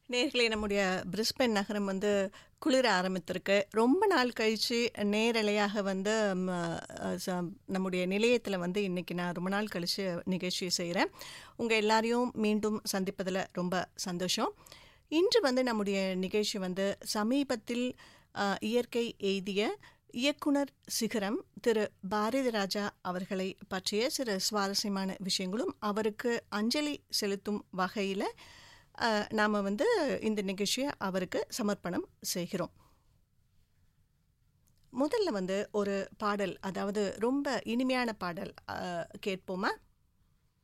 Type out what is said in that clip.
நேர்களே நம்முடைய பிரிஸ்பென் நகரம் வந்து குளிர ஆரம்பித்திருக்கு ரொம்ப நாள் கழித்து நேரலையாக வந்து ம், அஹ், ச- நம்முடைய நிலையத்தில் வந்து இன்றைக்கி நான் ரொம்ப நாள் கழித்து நிகழ்ச்சி செய்கிறேன் உங்கள் எல்லாரையும் மீண்டும் சந்திப்பதில் ரொம்ப சந்தோஷம் இன்று வந்து நம்முடைய நிகழ்ச்சி வந்து சமீபத்தில் அஹ், இயற்கை எய்திய இயக்குனர் சிகரம் திரு பாரதி ராஜா அவர்களை பற்றிய சில சுவாரஸ்யமான விஷயங்களும் அவருக்கு அஞ்சலி செலுத்தும் வகையில் நாம் வந்து இந்த நிகழ்ச்சியை அவருக்கு சமர்ப்பணம் செய்கிறோம் முதல்ல வந்து ஒரு பாடல் அதாவது ரொம்ப இனிமையான பாடல் அஹ், கேட்போமா